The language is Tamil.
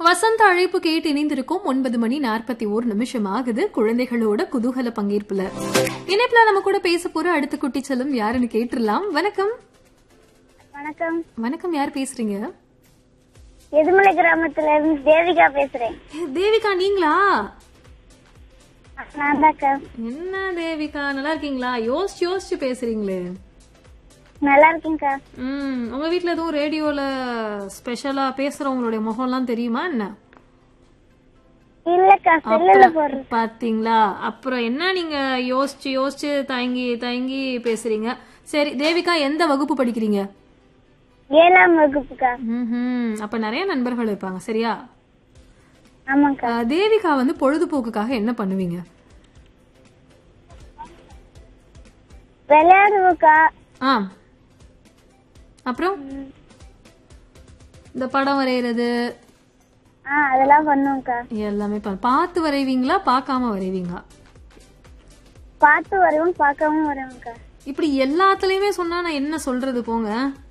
வசந்த அழைப்பு கேட்டு இணைந்திருக்கும் ஒன்பது மணி நாற்பத்தி ஓரு நிமிஷம் ஆகுது குழந்தைகளோட குதூகல பங்கேற்புல இணைப்புல நம்ம கூட பேச போற அடுத்த குட்டி செல்லும் யாருன்னு கேட்டுடலாம் வணக்கம் வணக்கம் வணக்கம் யார் பேசுறீங்க எதுமலை கிராமத்துல இருந்து தேவிகா பேசுறேன் ஏ, தேவிகா நீங்களா நான் தான்க்கா என்ன தேவிகா நல்லா இருக்கீங்களா யோசிச்சு யோசிச்சு பேசுறீங்களே நல்லா இருக்கேன்க்கா ம் உங்க வீட்ல எதுவும் ரேடியோல ஸ்பெஷலா பேசுறவங்களுடைய முகம்லாம் தெரியுமா என்ன இல்லக்கா செல்லுல போடுறேன் பாத்தீங்களா அப்புறம் என்ன நீங்க யோசிச்சு யோசிச்சு தயங்கி தயங்கி பேசுறீங்க சரி தேவிகா எந்த வகுப்பு படிக்கிறீங்க ஏழாம் வகுப்புக்கா ம்ஹும். அப்ப நிறைய நண்பர்கள் இருப்பாங்க சரியா ஆமாக்கா அஹ், தேவிகா வந்து பொழுதுபோக்குக்காக என்ன பண்ணுவீங்க விளையாடுவோக்கா ஆ அப்புறம் இந்த படம் வரைகிறது ஆ அதெல்லாம் பண்ணுவோம்க்கா எல்லாமே பண்- பார்த்து வரைவீங்களா பார்க்காம வரைவீங்களா பார்த்து வருவோம் பார்க்கவும் வருவோம்க்கா இப்படி எல்லாத்துலயுமே சொன்னா நான் என்ன சொல்றது போங்க